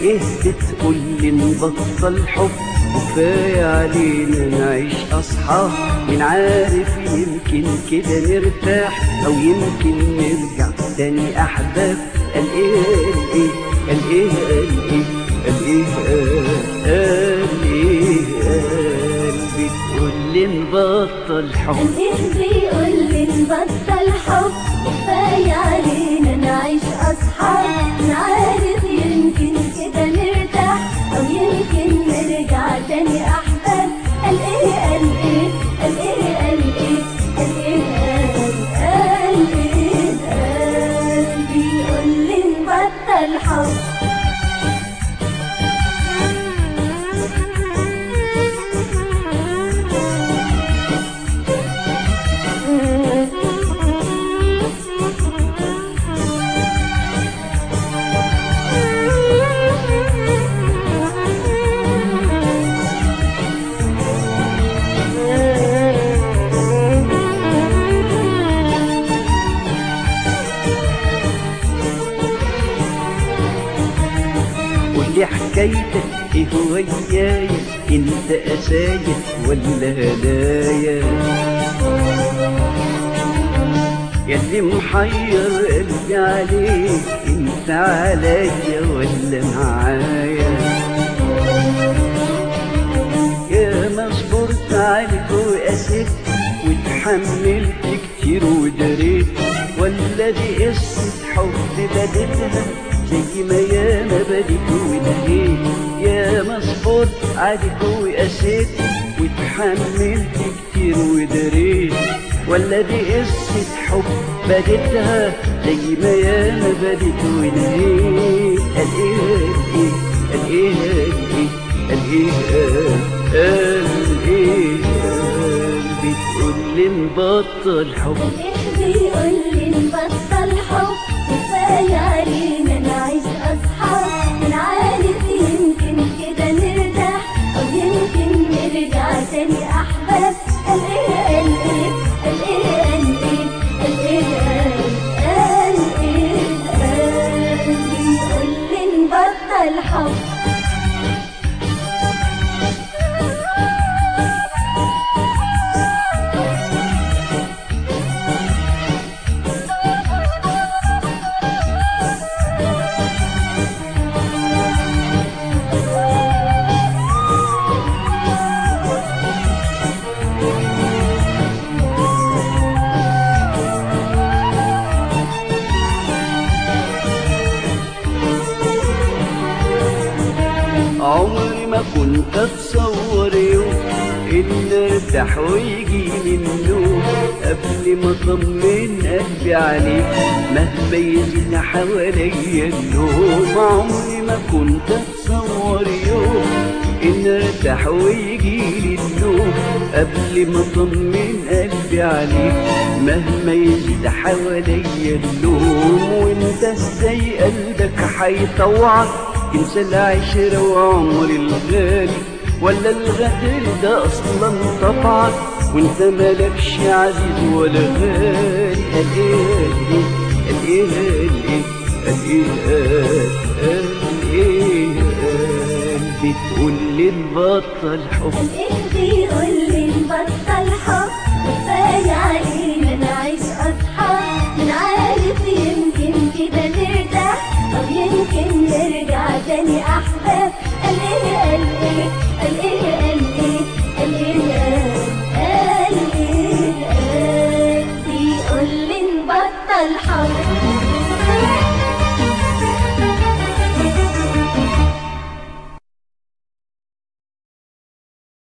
ايه بتقول لي نبطل حب وكفاية علينا نعيش أصحاب من عارف يمكن كده نرتاح أو يمكن نرجع تاني أحباب قال إيه قال إيه قال إيه قال إيه قال إيه قال بتقول لي نبطل حب قلبي بيقول لي نبطل حب كفاية علينا نعيش أصحاب نعرف يمكن كده نرتاح أو يمكن نرجع تاني أحباب قال إيه قال إيه قال إيه قال إيه قال إيه قال قال إيه قال بيقول لي نبطل حب قولي حكايتك ايه ويايا انت اسايا ولا هدايا ياللي محير قلبي عليك انت عليا ولا معايا يا ما صبرت عليك وقسيت واتحملت كتير ودريت ولا دي قصة حب بدتها زي ما ياما بدت ونهيت يا ما صبرت عليك وقسيت واتحملت كتير ودريت ولا دي قصة حب بدتها زي ما ياما بدت ونهيت قال ايه قال ايه قال ايه قال ايه قال ايه قال بتقول لي نبطل حب قلبي بيقول لي نبطل حب كفاية علينا نعيش أصحاب نعرف يمكن كده نرتاح أو يمكن نرجع تاني أحباب قال إيه قال إيه قال إيه قال إيه قال قال إيه قال بيقول لي نبطل حب عمري ما كنت اتصور يوم ان ارتاح ويجي من النوم قبل ما اطمن قلبي عليك مهما يزيد حواليا النوم عمري ما كنت اتصور يوم ان ارتاح ويجي لي النوم قبل ما اطمن قلبي عليك مهما يزيد حواليا النوم وانت ازاي قلبك هيطوعك انسى العشرة وعمر الغالي ولا الغدر ده اصلا طبعك وانت مالكش عزيز ولا غالي قال ايه قال ايه قال ايه قال ايه قال بتقول لي نبطل حب قلبي بيقول لي نبطل